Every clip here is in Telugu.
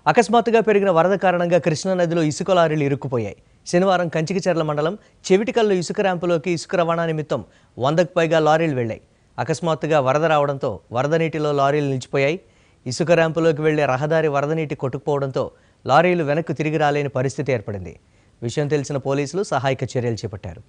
అకస్మాత్తుగా పెరిగిన వరద కారణంగా కృష్ణా నదిలో ఇసుక లారీలు ఇరుక్కుపోయాయి శనివారం కంచికిచెర్ల మండలం చెవిటికల్లో ఇసుక ర్యాంపులోకి ఇసుక రవాణా నిమిత్తం వందకు పైగా లారీలు వెళ్లాయి అకస్మాత్తుగా వరద రావడంతో వరద నీటిలో లారీలు నిలిచిపోయాయి ఇసుక ర్యాంపులోకి వెళ్లే రహదారి వరద నీటి కొట్టుకుపోవడంతో లారీలు వెనక్కు తిరిగి రాలేని పరిస్థితి ఏర్పడింది విషయం తెలిసిన పోలీసులు సహాయక చర్యలు చేపట్టారు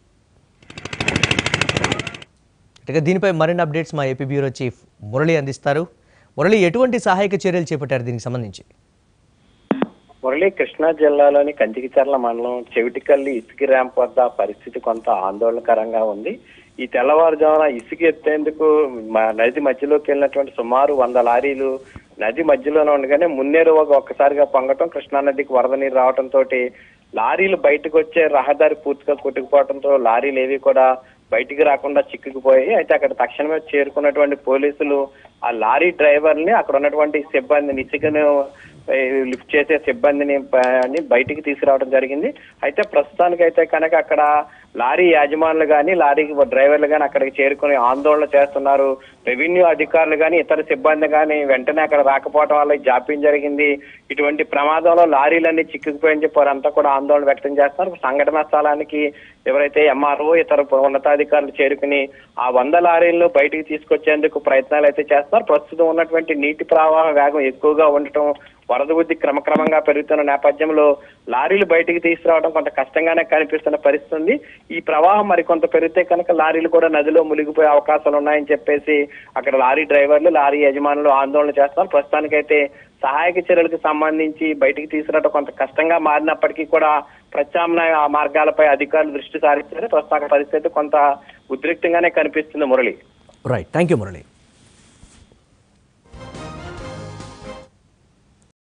ఇక దీనిపై మరిన్ని అప్డేట్స్ మా ఏపీ బ్యూరో చీఫ్ మురళి అందిస్తారు మురళి ఎటువంటి సహాయక చర్యలు చేపట్టారు దీనికి సంబంధించి మురళి కృష్ణా జిల్లాలోని కంచికిచర్ల మండలం చెవిటికల్లి ఇసుక ర్యాంప్ వద్ద పరిస్థితి కొంత ఆందోళనకరంగా ఉంది ఈ తెల్లవారుజామున ఇసుక ఎత్తేందుకు మ- నది మధ్యలోకి వెళ్ళినటువంటి సుమారు వంద లారీలు నది మధ్యలోనే ఉండగానే మున్నేరు ఒక ఒక్కసారిగా పొంగటం కృష్ణా నదికి వరద నీరు రావడంతో లారీలు బయటకు వచ్చే రహదారి పూర్తిగా కొట్టుకుపోవడంతో లారీలు ఏవి కూడా బయటికి రాకుండా చిక్కుకుపోయాయి అయితే అక్కడ తక్షణమే చేరుకున్నటువంటి పోలీసులు ఆ లారీ డ్రైవర్ని అక్కడ ఉన్నటువంటి సిబ్బందిని ఇసుకను ఏ, లిఫ్ట్ చేసే సిబ్బందిని ప- ని బయటికి తీసుకురావడం జరిగింది అయితే ప్రస్తుతానికి అయితే కనుక అక్కడ లారీ యాజమానులు కానీ లారీ డ్రైవర్లు కానీ అక్కడికి చేరుకుని ఆందోళన చేస్తున్నారు రెవెన్యూ అధికారులు కానీ ఇతర సిబ్బంది కానీ వెంటనే అక్కడ రాకపోవడం వల్ల ఈ జాప్యం జరిగింది ఇటువంటి ప్రమాదంలో లారీలన్నీ చిక్కుకుపోయని చెప్పి వారంతా కూడా ఆందోళన వ్యక్తం చేస్తున్నారు సంఘటనా స్థలానికి ఎవరైతే ఎంఆర్ఓ ఇతర ఉన్నతాధికారులు చేరుకుని ఆ వంద లారీలను బయటికి తీసుకొచ్చేందుకు ప్రయత్నాలు అయితే చేస్తున్నారు ప్రస్తుతం ఉన్నటువంటి నీటి ప్రవాహ వేగం ఎక్కువగా ఉండటం వరద ఉద్ధి క్రమక్రమంగా పెరుగుతున్న నేపథ్యంలో లారీలు బయటికి తీసుకురావడం కొంత కష్టంగానే కనిపిస్తున్న పరిస్థితి ఉంది ఈ ప్రవాహం మరి కొంత పెరిగితే కనుక లారీలు కూడా నదిలో మునిగిపోయే అవకాశాలు ఉన్నాయని చెప్పేసి అక్కడ లారీ డ్రైవర్లు లారీ యజమానులు ఆందోళన చేస్తున్నారు ప్రస్తుతానికైతే సహాయక చర్యలకు సంబంధించి బయటికి తీసుకురావడం కొంత కష్టంగా మారినప్పటికీ కూడా ప్రత్యామ్నాయ మార్గాలపై అధికారులు దృష్టి సారించారు ప్రస్తుత పరిస్థితి కొంత ఉద్రిక్తంగానే కనిపిస్తుంది Murali right thank you Murali